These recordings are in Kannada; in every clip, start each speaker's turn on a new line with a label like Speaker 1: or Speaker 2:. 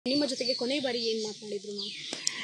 Speaker 1: ನಿಮ್ಮ ಜೊತೆಗೆ ಕೊನೆ ಬಾರಿ ಏನ್ ಮಾತನಾಡಿದ್ರು ಮ್ಯಾಮ್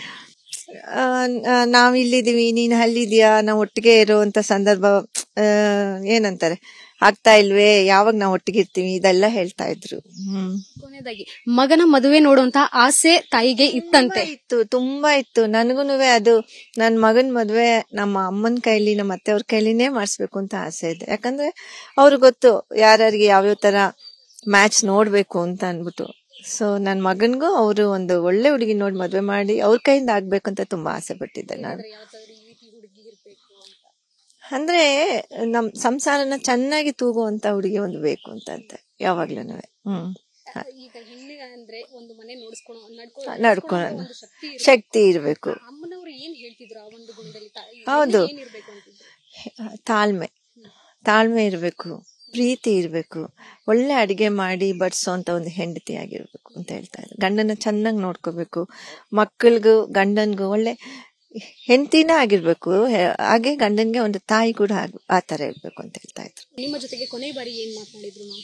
Speaker 2: ಆ, ಆ, ನಾವ್ ಇಲ್ಲಿದೀವಿ ನೀನ್ ಅಲ್ಲಿದ್ಯಾ ನಾವು ಒಟ್ಟಿಗೆ ಇರುವಂತ ಸಂದರ್ಭ ಆ, ಏನಂತಾರೆ ಆಗ್ತಾ ಇಲ್ವೇ ಯಾವಾಗ ನಾವು ಒಟ್ಟಿಗೆ ಇರ್ತೀವಿ ಇದೆಲ್ಲ ಹೇಳ್ತಾ ಇದ್ರು ಹ್ಮ್
Speaker 1: ಕೊನೆಯದಾಗಿ ಮಗನ ಮದುವೆ ನೋಡುವಂತ ಆಸೆ ತಾಯಿಗೆ ಇತ್ತಂತೆ
Speaker 2: ತುಂಬಾ ಇತ್ತು ತುಂಬಾ ಇತ್ತು ನನಗೂನುವೆ ಅದು ನನ್ ಮಗನ್ ಮದ್ವೆ ನಮ್ಮ ಅಮ್ಮನ ಕೈಲಿ ನಮ್ಮ ಅತ್ತೆಯವ್ರ ಕೈಲಿನೇ ಮಾಡಿಸ್ಬೇಕು ಅಂತ ಆಸೆ ಇದೆ ಯಾಕಂದ್ರೆ ಅವ್ರಿಗೆ ಗೊತ್ತು ಯಾರ್ಯಾರಿಗೆ ಯಾವ್ಯಾವ ತರ ಮ್ಯಾಚ್ ನೋಡ್ಬೇಕು ಅಂತ ಅನ್ಬಿಟ್ಟು ಸೊ ನನ್ ಮಗನ್ಗೂ ಅವರು ಒಂದು ಒಳ್ಳೆ ಹುಡುಗಿ ನೋಡಿ ಮದ್ವೆ ಮಾಡಿ ಅವ್ರ ಕೈಯಿಂದ ಆಗ್ಬೇಕಂತ ತುಂಬಾ ಆಸೆ ಪಟ್ಟಿದ್ದೆ ನಾನು
Speaker 1: ಯಾವತ್ತಾದ್ರೂ ಈ ರೀತಿ ಹುಡುಗಿ ಇರ್ಬೇಕು ಅಂತ
Speaker 2: ಅಂದ್ರೆ ನಮ್ ಸಂಸಾರನ ಚೆನ್ನಾಗಿ ತೂಗುವಂತ ಹುಡುಗಿ ಒಂದು ಬೇಕು ಅಂತ ಅಂತೆ ಯಾವಾಗ್ಲೂನುವೆ ಹ್ಮ್
Speaker 1: ಈಗ ಹೆಣ್ಣಿಗೆ ಅಂದ್ರೆ ಒಂದು ಮನೆ ನೋಡಿಸ್ಕೊಳೋ
Speaker 2: ನಡ್ಕೊಳ್ಳೋ
Speaker 1: ಒಂದು ಶಕ್ತಿ ಇರುತ್ತೆ.
Speaker 2: ಶಕ್ತಿ ಇರ್ಬೇಕು
Speaker 1: ಅಮ್ಮನವರು ಏನ್ ಹೇಳ್ತಿದ್ರು ಆ ಒಂದು ಗುಣದಲ್ಲಿ ತಾ- ಈ
Speaker 2: ಹೌದು.
Speaker 1: ಹೆಣ್ಣಿಗೆ ಏನಿರ್ಬೇಕು ಅಂತಿದ್ರು
Speaker 2: ತಾಳ್ಮೆ ತಾಳ್ಮೆ ಇರಬೇಕು ಪ್ರೀತಿ ಇರಬೇಕು ಒಳ್ಳೆ ಅಡಿಗೆ ಮಾಡಿ ಬಡಿಸೋಂತ ಒಂದು ಹೆಂಡತಿ ಆಗಿರ್ಬೇಕು ಅಂತ ಹೇಳ್ತಾ ಇದ್ರು ಗಂಡನ ಚೆನ್ನಾಗಿ ನೋಡ್ಕೋಬೇಕು ಮಕ್ಕಳಿಗೂ ಗಂಡನ್ಗೂ ಒಳ್ಳೆ ಹೆಂಡತಿನ ಆಗಿರ್ಬೇಕು ಹೆ- ಹಾಗೆ ಗಂಡನ್ಗೆ ಒಂದು ತಾಯಿ ಕೂಡ ಆಗ್- ಆ ತರ ಇರ್ಬೇಕು ಅಂತ ಹೇಳ್ತಾ ಇದ್ರು
Speaker 1: ನಿಮ್ಮ ಜೊತೆಗೆ ಕೊನೆ ಬಾರಿ ಏನ್ ಮಾತನಾಡಿದ್ರು ಮ್ಯಾಮ್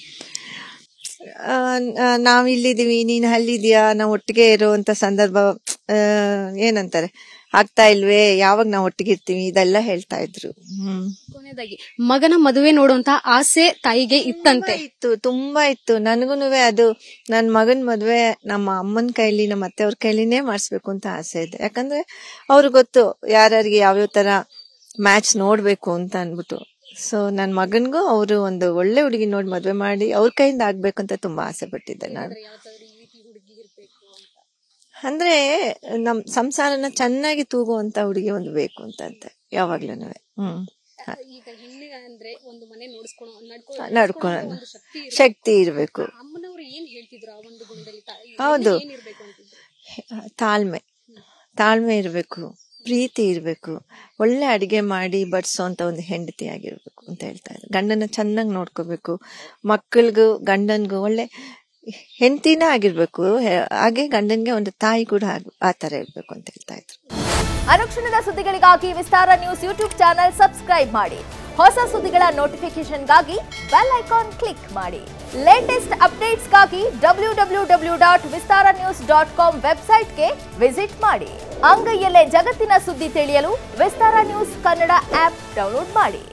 Speaker 2: ಆ, ಆ, ನಾವ್ ಇಲ್ಲಿದೀವಿ ನೀನ್ ಅಲ್ಲಿದ್ಯಾ ನಾವು ಒಟ್ಟಿಗೆ ಇರುವಂತ ಸಂದರ್ಭ ಆ, ಏನಂತಾರೆ ಆಗ್ತಾ ಇಲ್ವೇ ಯಾವಾಗ ನಾವು ಒಟ್ಟಿಗೆ ಇರ್ತೀವಿ ಇದೆಲ್ಲ ಹೇಳ್ತಾ ಇದ್ರು ಹ್ಮ್
Speaker 1: ಕೊನೆಯದಾಗಿ ಮಗನ ಮದುವೆ ನೋಡುವಂತ ಆಸೆ ತಾಯಿಗೆ ಇತ್ತಂತೆ
Speaker 2: ತುಂಬಾ ಇತ್ತು ತುಂಬಾ ಇತ್ತು ನನಗೂನುವೆ ಅದು ನನ್ ಮಗನ್ ಮದ್ವೆ ನಮ್ಮ ಅಮ್ಮನ ಕೈಲಿ ನಮ್ಮ ಅತ್ತೆಯವ್ರ ಕೈಲಿನೇ ಮಾಡಿಸ್ಬೇಕು ಅಂತ ಆಸೆ ಇದೆ ಯಾಕಂದ್ರೆ ಅವ್ರಿಗೆ ಗೊತ್ತು ಯಾರ್ಯಾರಿಗೆ ಯಾವ್ಯಾವ ತರ ಮ್ಯಾಚ್ ನೋಡ್ಬೇಕು ಅಂತ ಅನ್ಬಿಟ್ಟು ಸೊ ನನ್ ಮಗನ್ಗೂ ಅವರು ಒಂದು ಒಳ್ಳೆ ಹುಡುಗಿ ನೋಡಿ ಮದ್ವೆ ಮಾಡಿ ಅವ್ರ ಕೈಯಿಂದ ಆಗ್ಬೇಕಂತ ತುಂಬಾ ಆಸೆ ಪಟ್ಟಿದ್ದೆ ನಾನು
Speaker 1: ಯಾವತ್ತಾದ್ರೂ ಈ ರೀತಿ ಹುಡುಗಿ ಇರ್ಬೇಕು ಅಂತ
Speaker 2: ಅಂದ್ರೆ ನಮ್ ಸಂಸಾರನ ಚೆನ್ನಾಗಿ ತೂಗುವಂತ ಹುಡುಗಿ ಒಂದು ಬೇಕು ಅಂತ ಅಂತೆ ಯಾವಾಗ್ಲೂನುವೆ ಹ್ಮ್
Speaker 1: ಈಗ ಹೆಣ್ಣಿಗೆ ಅಂದ್ರೆ ಒಂದು ಮನೆ ನೋಡಿಸ್ಕೊಳೋ
Speaker 2: ನಡ್ಕೊಳ್ಳೋ
Speaker 1: ಒಂದು ಶಕ್ತಿ ಇರುತ್ತೆ.
Speaker 2: ಶಕ್ತಿ ಇರಬೇಕು
Speaker 1: ಅಮ್ಮನವರು ಏನ್ ಹೇಳ್ತಿದ್ರು ಆ ಒಂದು ಗುಣದಲ್ಲಿ ತಾ- ಈ
Speaker 2: ಹೌದು.
Speaker 1: ಹೆಣ್ಣಿಗೆ ಏನಿರ್ಬೇಕು ಅಂತಿದ್ರು
Speaker 2: ತಾಳ್ಮೆ ತಾಳ್ಮೆ ಇರಬೇಕು ಪ್ರೀತಿ ಇರಬೇಕು ಒಳ್ಳೆ ಅಡಿಗೆ ಮಾಡಿ ಬಡಿಸೋಂತ ಒಂದು ಹೆಂಡತಿ ಆಗಿರ್ಬೇಕು ಅಂತ ಹೇಳ್ತಾ ಇದ್ರು ಗಂಡನ ಚೆನ್ನಾಗಿ ನೋಡ್ಕೋಬೇಕು ಮಕ್ಕಳಿಗೂ ಗಂಡನ್ಗೂ ಒಳ್ಳೆ ಹೆಂಡತಿನ ಆಗಿರ್ಬೇಕು ಹೆ- ಹಾಗೆ ಗಂಡನ್ಗೆ ಒಂದು ತಾಯಿ ಕೂಡ ಆಗ್- ಆ ತರ ಇರ್ಬೇಕು ಅಂತ ಹೇಳ್ತಾ ಇದ್ರು
Speaker 3: ಅನುಕ್ಷಣದ ಸುದ್ದಿಗಳಿಗಾಗಿ Vistara news YouTube channel subscribe ಮಾಡಿ ಹೊಸ ಸುದ್ದಿಗಳ ನೋಟಿಫಿಕೇಶನ್ಗಾಗಿ ಬೆಲ್ ಐಕಾನ್ ಕ್ಲಿಕ್ ಮಾಡಿ ಲೇಟೆಸ್ಟ್ ಅಪ್ಡೇಟ್ಸ್ಗಾಗಿ W W W dot Vistara news dot com ವೆಬ್ಸೈಟ್ಗೆ ವಿಸಿಟ್ ಮಾಡಿ ಅಂಗೈಯಲ್ಲೇ ಜಗತ್ತಿನ ಸುದ್ದಿ ತಿಳಿಯಲು Vistara news Kannada app download ಮಾಡಿ